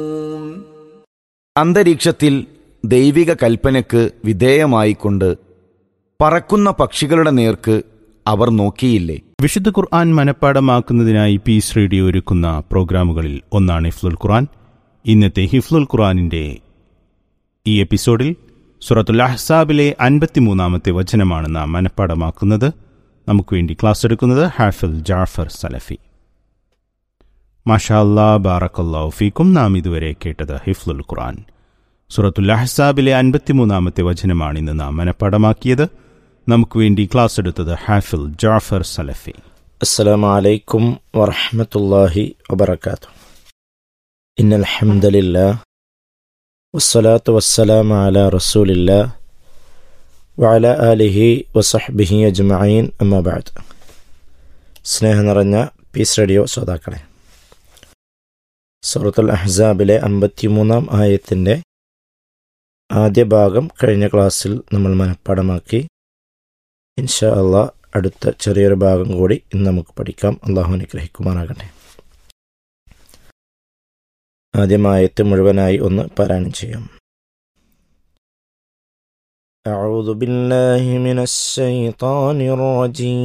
അന്തരീക്ഷത്തിൽ ദൈവിക കൽപ്പനയ്ക്ക് വിധേയമായിക്കൊണ്ട് പറക്കുന്ന പക്ഷികളുടെ നേർക്ക് അവർ നോക്കിയില്ലേ വിശുദ്ധ ഖുർആൻ മനഃപ്പാടമാക്കുന്നതിനായി പീസ് റേഡിയോ ഒരുക്കുന്ന പ്രോഗ്രാമുകളിൽ ഒന്നാണ് ഹിഫ്ലുൽ ഖുർആൻ ഇന്നത്തെ ഹിഫ്ലുൽ ഖുർആനിന്റെ ഈ എപ്പിസോഡിൽ സുറത്തുൽ അഹ്സാബിലെ അൻപത്തിമൂന്നാമത്തെ വചനമാണ് നാം മനഃപ്പാടമാക്കുന്നത് നമുക്ക് വേണ്ടി ക്ലാസ് എടുക്കുന്നത് ഹാഫിൽ ജാഫർ സലഫി മാഷാല്ലാ ബാറക്കല്ലാ ഫീക്കും നാം ഇതുവരെ കേട്ടത് ഹിഫ്ലുൽ ഖുർആൻ സുറത്തുൽ അഹ്സാബിലെ അൻപത്തിമൂന്നാമത്തെ വചനമാണ് ഇന്ന് നാം മനഃപ്പാടമാക്കിയത് നമുക്ക് വേണ്ടി ക്ലാസ് എടുത്തത് ഹാഫിൽ ജാഫർ സലഫി السلام عليكم ورحمة الله وبركاته إن الحمد لله والصلاة والسلام على رسول الله وعلى آله وصحبه أجمعين أما بعد സ്നേഹം നിറഞ്ഞ പീസ് റേഡിയോ ശ്രോതാക്കളെ സൂറത്തുൽ അഹ്സാബിലെ അമ്പത്തിമൂന്നാം ആയത്തിൻ്റെ ആദ്യ ഭാഗം കഴിഞ്ഞ ക്ലാസ്സിൽ നമ്മൾ മനഃപ്പാടമാക്കി ഇൻഷാ അള്ളാഹ് അടുത്ത ചെറിയൊരു ഭാഗം കൂടി ഇന്ന് നമുക്ക് പഠിക്കാം അള്ളാഹു അനുഗ്രഹിക്കുമാറാകട്ടെ ആദ്യമായത്ത് മുഴുവനായി ഒന്ന് പാരായണം ചെയ്യാം أعوذ بالله من الشيطان الرجيم